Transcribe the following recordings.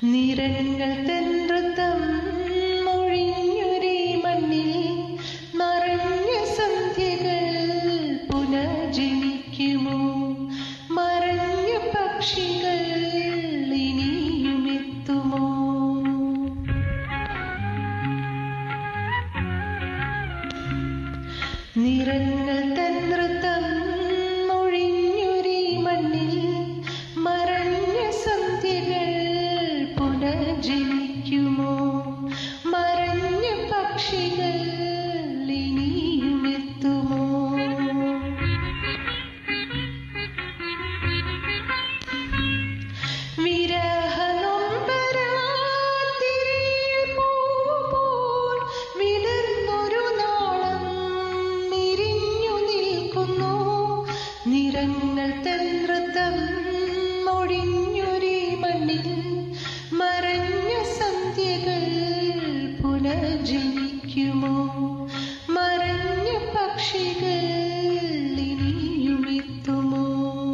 നിറങ്ങൾ തന്ത്രത്തം മൊഴിഞ്ഞൊരേ മണ്ണിൽ മറഞ്ഞ സന്ധ്യകൾ പുനർജനിക്കുമോ മറഞ്ഞ പക്ഷികൾ ഇനിയും എത്തുമോ നിറങ്ങൾ തന്ത്രത്തം മൊഴിഞ്ഞൊരേ മണ്ണിൽ മറഞ്ഞ സന്ധ്യകൾ പുനർജനിക്കുമോ മറഞ്ഞ പക്ഷികൾ ഇനിയും എത്തുമോ വിരഹനൊമ്പരാതിരിയിൽ പൂവുപോൽ വിടർന്നൊരു നാളം വിരിഞ്ഞു നിൽക്കുന്നു. നിറങ്ങൾ തന്ത്രത്തം മൊഴിഞ്ഞൊരേ മണ്ണിൽ മറഞ്ഞ സന്ധ്യകൾ പുനർജനിക്കുമോ മറഞ്ഞ പക്ഷികൾ ഇനിയും എത്തുമോ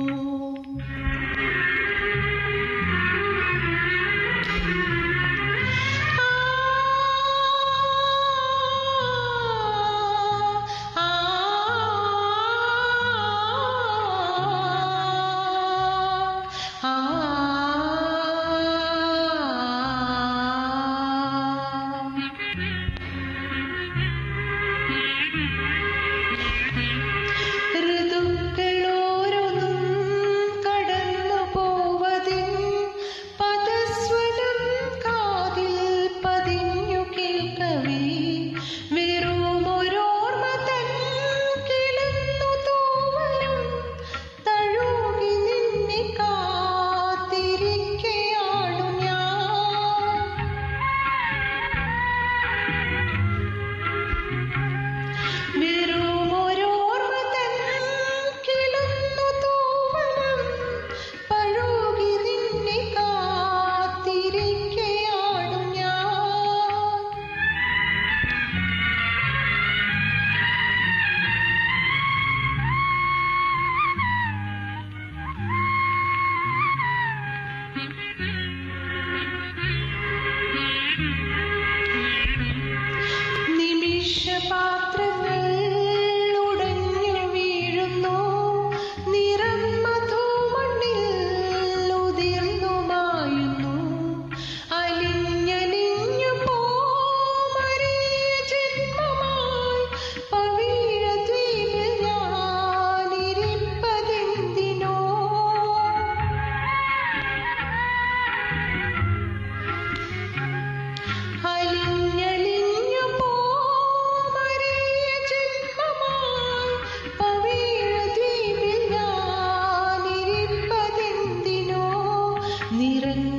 ഋതുക്കളോരോന്നും കടന്നു പോവതിൻ പദസ്വരം കാതിൽ പതിഞ്ഞു കേൾക്കവേ വെറുമൊരോർമ്മ തൻ കിളന്നു തൂവലും തഴുകി നിന്നെ കാത്തിരിക്കയാണു ഞാൻ വെറുമൊരോർമ്മ തൻ കിളന്നു തൂവലും പഴുകി നിന്നെ കാത്തിരിക്കയാണു ഞാൻ നിമിഷപാത്രങ്ങൾ ഉടഞ്ഞു വീഴുന്നു നിറം മധുമണ്ണിൽ ഉതിർന്നു മായുന്നു അലിഞ്ഞലിഞ്ഞു പോമരിയ ജന്മമായി പവിഴദ്വീപിൽ ഞാനിരിപ്പതെന്തിനോ അലിഞ്ഞലിഞ്ഞു പോമരിയ ജന്മമായി പവിഴദ്വീപിൽ ഞാനിരിപ്പതെന്തിനോ നിറഞ്ഞ